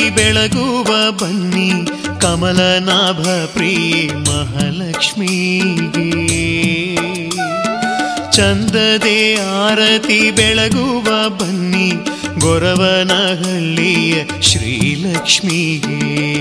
ಬೆಳಗುವ ಬನ್ನಿ ಕಮಲನಾಭ ಪ್ರಿಯೆ ಮಹಾಲಕ್ಷ್ಮಿಗೆ ಚಂದದೆ ಆರತಿ ಬೆಳಗುವ ಬನ್ನಿ ಗೊರವನಹಳ್ಳಿಯ ಶ್ರೀಲಕ್ಷ್ಮಿಗೆ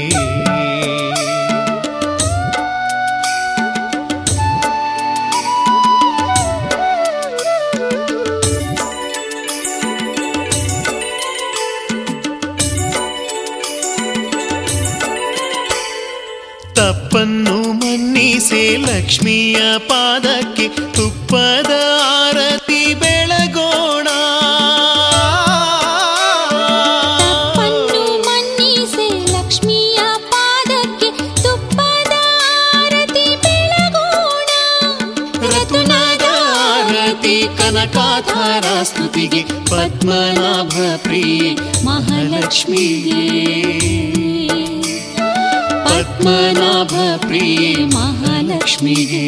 ತಪ್ಪನ್ನು ಮನ್ನಿಸೆ ಲಕ್ಷ್ಮಿಯ ಪಾದಕ್ಕೆ ತುಪ್ಪದ ಆರತಿ ಬೆಳಗೋಣ ತಪ್ಪನ್ನು ಮನ್ನಿಸೆ ಲಕ್ಷ್ಮಿಯ ಪಾದಕ್ಕೆ ತುಪ್ಪದ ಆರತಿ ಬೆಳಗೋಣ ರತುನದ ಆರತಿ ಕನಕಾಧಾರ ಸ್ತುತಿಗೆ ಪದ್ಮನಾಭ ಪ್ರಿಯೆ ಮಹಾಲಕ್ಷ್ಮಿಗೆ ಪದ್ಮನಾಭ ಪ್ರಿಯೆ ಮಹಾಲಕ್ಷ್ಮಿಗೆ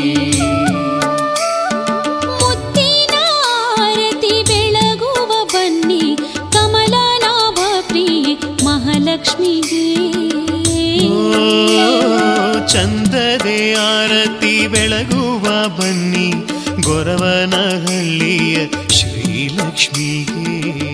ಮುತ್ತಿನ ಆರತಿ ಬೆಳಗುವ ಬನ್ನಿ ಕಮಲನಾಭ ಪ್ರಿಯೆ ಮಹಾಲಕ್ಷ್ಮಿಗೆ ಓ, ಚಂದದೆ ಆರತಿ ಬೆಳಗುವ ಬನ್ನಿ ಗೊರವನಹಳ್ಳಿಯ ಶ್ರೀಲಕ್ಷ್ಮಿಗೆ